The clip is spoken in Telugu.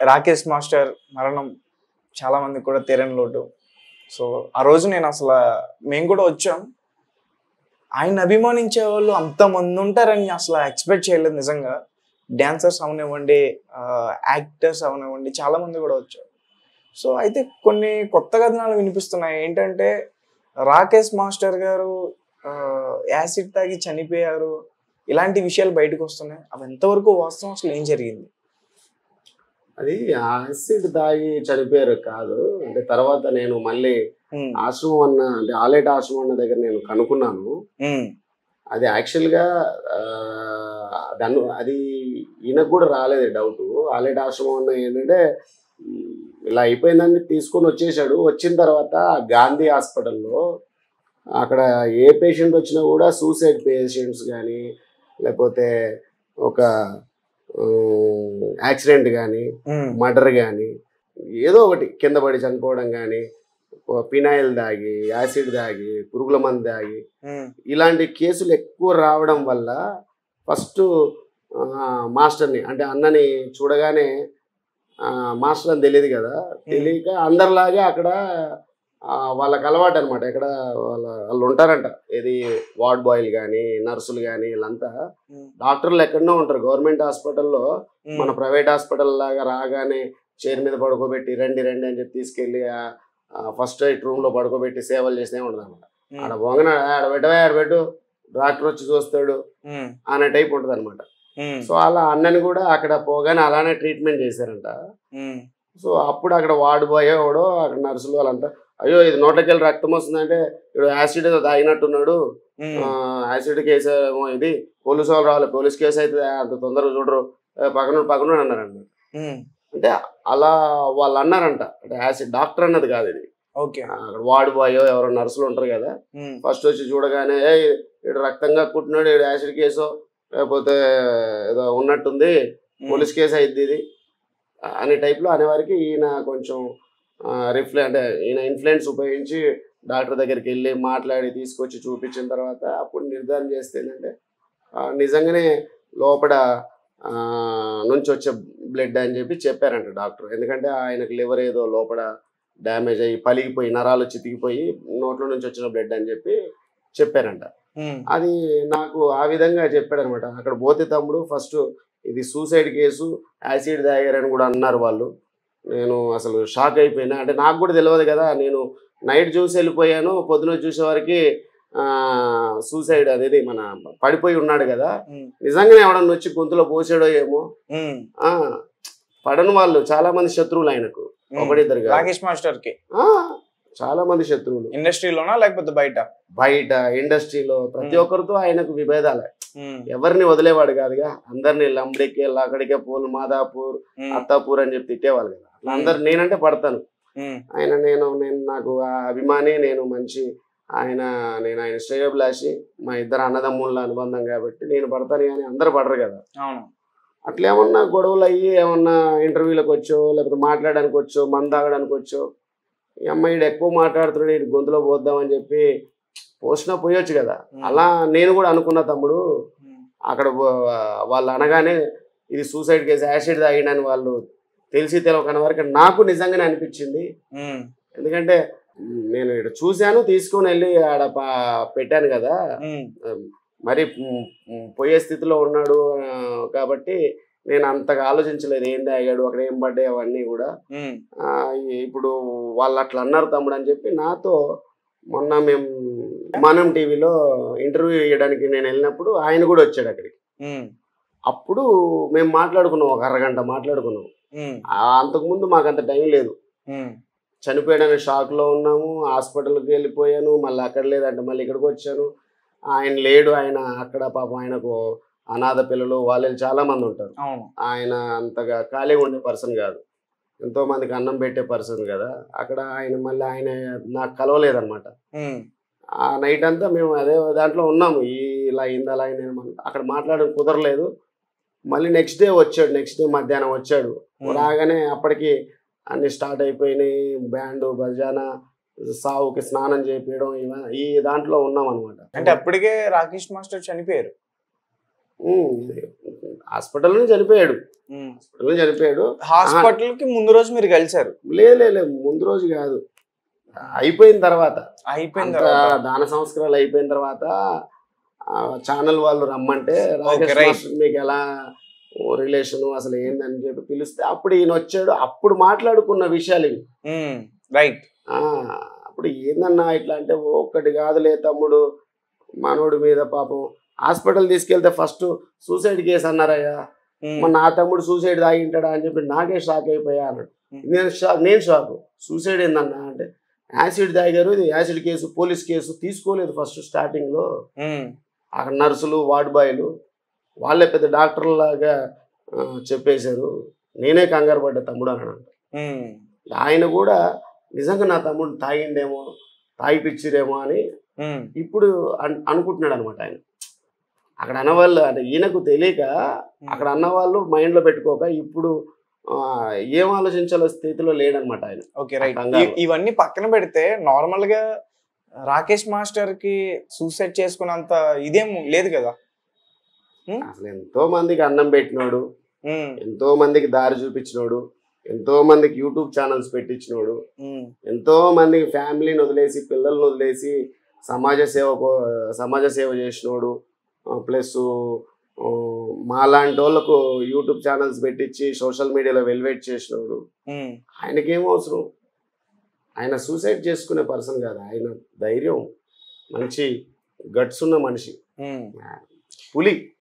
రాకేష్ మాస్టర్ మరణం చాలా మందికి కూడా తీరని లోటు సో ఆ రోజు నేను అసలు మేము కూడా వచ్చాం ఆయన అభిమానించే వాళ్ళు అంతమంది ఉంటారని అసలు ఎక్స్పెక్ట్ చేయలేదు నిజంగా డాన్సర్స్ అవనివ్వండి యాక్టర్స్ అవనివ్వండి చాలా మంది కూడా వచ్చారు సో అయితే కొన్ని కొత్త కథనాలు వినిపిస్తున్నాయి ఏంటంటే రాకేష్ మాస్టర్ గారు యాసిడ్ తాగి చనిపోయారు ఇలాంటి విషయాలు బయటకు వస్తున్నాయి అవి ఎంతవరకు వాస్తవం అసలు ఏం జరిగింది అది యాసిడ్ తాగి చనిపోయారు కాదు అంటే తర్వాత నేను మళ్ళీ ఉమ్, ఆశ్రమం అన్న అంటే ఆలేట్ ఆశ్రమం అన్న దగ్గర నేను కనుక్కున్నాను ఉమ్, అది యాక్చువల్గా దాన్ని అది ఈయనకు కూడా రాలేదు డౌట్ ఆలేట్ ఆశ్రమం అన్న ఏంటంటే ఉమ్, ఇలా అయిపోయిందని తీసుకొని వచ్చేసాడు వచ్చిన తర్వాత గాంధీ హాస్పిటల్లో అక్కడ ఏ పేషెంట్ వచ్చినా కూడా సూసైడ్ పేషెంట్స్ కానీ లేకపోతే ఒక యాక్సిడెంట్ కానీ ఉమ్, మర్డర్ కానీ ఏదో ఒకటి కింద పడి చనిపోవడం కానీ పినాయిల్ దాగి యాసిడ్ దాగి పురుగుల మందు దాగి ఉమ్, ఇలాంటి కేసులు ఎక్కువ రావడం వల్ల ఫస్ట్ మాస్టర్ని అంటే అన్నని చూడగానే ఆ, మాస్టర్ అని తెలియదు కదా తెలియక అందరిలాగే అక్కడ ఆ, వాళ్ళకి అలవాటు అనమాట ఎక్కడ వాళ్ళ వాళ్ళు ఉంటారంట ఏది వార్డ్ బాయ్లు కానీ నర్సులు కానీ వీళ్ళంతా ఉమ్, డాక్టర్లు ఎక్కడో ఉంటారు గవర్నమెంట్ హాస్పిటల్లో ఉమ్, మన ప్రైవేట్ హాస్పిటల్ లాగా రాగానే చైర్ మీద పడుకోబెట్టి రండి రండి అని చెప్పి తీసుకెళ్ళి ఫస్ట్ ఎయిడ్ రూమ్ లో పడుకోబెట్టి సేవలు చేస్తే ఉండదు అనమాట ఉమ్, ఆడ పోగానే ఆడ పెట్టవే ఆడ పెట్టు డాక్టర్ వచ్చి చూస్తాడు ఉమ్, అనే టైప్ ఉంటుంది అనమాట ఉమ్, సో అలా అన్నని కూడా అక్కడ పోగానే అలానే ట్రీట్మెంట్ చేశారంట ఉమ్, సో అప్పుడు అక్కడ వార్డు బాయ్ ఎవడో అక్కడ నర్సులు వాళ్ళంతా అయ్యో ఇది నోట్లోకి వెళ్ళి రక్తం వస్తుందంటే ఇప్పుడు యాసిడ్ ఏదో తాగినట్టున్నాడు ఉమ్, యాసిడ్ కేసు ఏమో ఇది పోలీసు వాళ్ళు రావాలి పోలీస్ కేసు అయితే అంత తొందరగా చూడరు ఏ, పక్కన పక్కన అన్నారంట ఉమ్, అంటే అలా వాళ్ళు అన్నారంట అంటే యాసిడ్ డాక్టర్ అన్నది కాదు ఇది ఓకే అక్కడ వార్డు బాయ్ ఎవరో నర్సులు ఉంటారు కదా ఉమ్, ఫస్ట్ వచ్చి చూడగానే "ఏ, ఈడు రక్తంగా కుట్టినాడు ఈడు యాసిడ్ కేసు లేకపోతే ఏదో ఉన్నట్టుంది ఉమ్, పోలీస్ కేసు అయింది ఇది అనే టైప్లో అనేవారికి ఈయన కొంచెం రిఫ్లె అంటే ఈయన ఇన్ఫ్లుయెన్స్ ఉపయోగించి డాక్టర్ దగ్గరికి వెళ్ళి మాట్లాడి తీసుకొచ్చి చూపించిన తర్వాత అప్పుడు నిర్ధారణ చేస్తే ఏంటంటే ఆ, నిజంగానే లోపల ఆ, నుంచి వచ్చే బ్లడ్ అని చెప్పి చెప్పారంట డాక్టర్ ఎందుకంటే ఆయనకు లివర్ ఏదో లోపల డ్యామేజ్ అయ్యి పలిగిపోయి నరాలు చితికిపోయి నోట్లో నుంచి వచ్చిన బ్లడ్ అని చెప్పి చెప్పారంట ఉమ్, అది నాకు ఆ విధంగా చెప్పాడు అనమాట అక్కడ పోతే తమ్ముడు ఫస్ట్ ఇది సూసైడ్ కేసు యాసిడ్ తాగారని కూడా అన్నారు వాళ్ళు నేను అసలు షాక్ అయిపోయినా అంటే నాకు కూడా తెలియదు కదా నేను నైట్ చూసి వెళ్ళిపోయాను పొద్దున చూసేవారికి సూసైడ్ అనేది మన పడిపోయి ఉన్నాడు కదా ఉమ్, నిజంగానే ఎవడన్నా వచ్చి గొంతులో పోసాడో ఏమో ఉమ్, ఆ, పడని వాళ్ళు చాలా మంది శత్రువులు ఆయనకు ఉమ్. ఒకటిద్దరు కాదు. రాకేష్ మాస్టర్ కి ఆ, చాలా మంది శత్రువులు ఇండస్ట్రీలోనా లేకపోతే బయట బయట ఇండస్ట్రీలో ప్రతి మ్మ్. ఒక్కరితో ఆయనకు విభేదాలే ఉమ్, ఎవరిని వదిలేవాడు కాదుగా అందరిని లంబడికి అక్కడికే పోలు మాదాపూర్ ఉమ్, అత్తాపూర్ అని చెప్పి తిట్టేవాళ్ళు కదా అట్లా అందరు నేనంటే పడతాను ఉమ్, ఆయన నేను నేను నాకు ఆ అభిమాని నేను మంచి ఆయన నేను ఆయన శ్రేయోభిలాషి మా ఇద్దరు అన్నదమ్ముళ్ళ అనుబంధం కాబట్టి నేను పడతాను కానీ అందరు పడరు కదా అవును అట్లా ఏమన్నా గొడవలు అయ్యి ఏమన్నా ఇంటర్వ్యూలకు వచ్చో లేకపోతే మాట్లాడడానికి వచ్చో మంద తాగడానికి వచ్చో ఈ అమ్మాయి ఈడు ఎక్కువ మాట్లాడుతున్నాడు ఈడు గొంతులో పోద్దామని చెప్పి పోసినా పోయొచ్చు కదా ఉమ్, అలా నేను కూడా అనుకున్న తమ్ముడు ఉమ్, అక్కడ వా- వాళ్ళు అనగానే ఇది సూసైడ్ కేసు యాసిడ్ తాగిండని వాళ్ళు తెలిసి తెలవకన వరకు నాకు నిజంగానే అనిపించింది ఉమ్, ఎందుకంటే మ్, నేను ఇక్కడ చూశాను తీసుకొని వెళ్ళి ఆడ పా- పెట్టాను కదా ఉమ్, మరి మ్, మ్, పోయే స్థితిలో ఉన్నాడు ఆ, కాబట్టి నేను అంతగా ఆలోచించలేదు ఏం తాగాడు అక్కడ ఏం పడ్డాయి అవన్నీ కూడా ఉమ్, ఆ, ఇప్పుడు వాళ్ళు అట్లా అన్నారు తమ్ముడు అని చెప్పి నాతో మొన్న మేము మనం టీవీలో ఇంటర్వ్యూ ఇవ్వడానికి నేను వెళ్ళినప్పుడు ఆయన కూడా వచ్చాడు అక్కడికి ఉమ్, అప్పుడు మేము మాట్లాడుకున్నాం ఒక అరగంట మాట్లాడుకున్నాం ఉమ్, ఆ, అంతకుముందు మాకు అంత టైం లేదు ఉమ్, చనిపోయాడని షాక్లో ఉన్నాము హాస్పిటల్కి వెళ్ళిపోయాను మళ్ళీ అక్కడ లేదంటే మళ్ళీ ఇక్కడికి వచ్చాను ఆయన లేడు ఆయన అక్కడ పాపం ఆయనకు అనాథ పిల్లలు వాళ్ళు చాలా మంది ఉంటారు అవును ఆయన అంతగా ఖాళీగా ఉండే పర్సన్ కాదు ఎంతో మందికి అన్నం పెట్టే పర్సన్ కదా అక్కడ ఆయన మళ్ళీ ఆయన నాకు కలవలేదన్నమాట ఉమ్, ఆ నైట్ అంతా మేము అదే దాంట్లో ఉన్నాము ఈ ఇలా అయింది అలా అయింది అని మనం అక్కడ మాట్లాడడం కుదరలేదు మళ్ళీ నెక్స్ట్ డే వచ్చాడు నెక్స్ట్ డే మధ్యాహ్నం వచ్చాడు ఉమ్, రాగానే అప్పటికి అన్ని స్టార్ట్ అయిపోయినాయి బ్యాండ్ బజానా సావుకి స్నానం చేపించడం ఇవ- ఈ దాంట్లో ఉన్నాం అనమాట అంటే అప్పటికే రాకేష్ మాస్టర్ చనిపోయారు హాస్పిటల్ నుంచి చనిపోయాడు ఉమ్, హాస్పిటల్లో చనిపోయాడు హాస్పిటల్ కి ముందు రోజు మీరు కలిసారు లేదు లేదు లేదు, ముందు రోజు కాదు అయిపోయిన తర్వాత అయిపోయిన అంతా తర్వాత దాన సంస్కారాలు అయిపోయిన తర్వాత ఛానల్ వాళ్ళు రమ్మంటే రాకేష్ right. మాస్టర్ మీకు ఎలా రిలేషన్ అసలు ఏందని చెప్పి పిలిస్తే అప్పుడు ఈయన వచ్చాడు అప్పుడు మాట్లాడుకున్న విషయాలు ఇవి రైట్ ఆ, అప్పుడు ఏందన్నా ఇట్లా అంటే ఒక్కటి కాదులే తమ్ముడు మనోడి మీద పాపం హాస్పిటల్ తీసుకెళ్తే ఫస్ట్ సూసైడ్ కేసు అన్నారయ్యా మరి నా తమ్ముడు సూసైడ్ తాగింటాడా అని చెప్పి నాకే షాక్ అయిపోయా అన్నాడు Hmm. నేను షాక్ నేను షాక్ సూసైడ్ ఏందన్నా అంటే యాసిడ్ తాగారు ఇది యాసిడ్ కేసు పోలీస్ కేసు తీసుకోలేదు ఫస్ట్ స్టార్టింగ్లో అక్కడ నర్సులు వార్డ్ బాయ్లు వాళ్ళే పెద్ద డాక్టర్లాగా ఆ, చెప్పేశారు నేనే కంగారు పడ్డా తమ్ముడు అన్నాడు ఆయన కూడా నిజంగా నా తమ్ముడు తాగిండేమో తాగిపిచ్చిరేమో అని ఇప్పుడు అన్- అనుకుంటున్నాడు అనమాట ఆయన అక్కడ అన్నవాళ్ళు అంటే ఈయనకు తెలియక అక్కడ అన్నవాళ్ళు మైండ్లో పెట్టుకోక ఇప్పుడు ఆ, ఏం ఆలోచించాలో స్థితిలో లేడనమాట ఆయన ఓకే రైట్ కంగారు. ఇవన్నీ పక్కన పెడితే నార్మల్ గా రాకేష్ మాస్టర్ కి సూసైడ్ చేసుకున్నంత ఇదేం లేదు కదా అసలు ఎంతో మందికి అన్నం పెట్టినోడు ఉమ్, ఎంతో మందికి దారి చూపించినోడు ఎంతో మందికి యూట్యూబ్ ఛానల్స్ పెట్టించినోడు ఉమ్, ఎంతో మందికి ఫ్యామిలీని వదిలేసి పిల్లల్ని వదిలేసి సమాజ సేవ కో- సమాజ సేవ చేసినోడు ప్లస్ మాలాంటి వాళ్ళకు యూట్యూబ్ ఛానల్స్ పెట్టించి సోషల్ మీడియాలో వెల్వేట్ చేసినోడు ఉమ్, ఆయనకేం అవసరం ఆయన సూసైడ్ చేసుకునే పర్సన్ కాదు ఆయన ధైర్యం మంచి గట్స్ ఉన్న మనిషి ఉమ్. పులి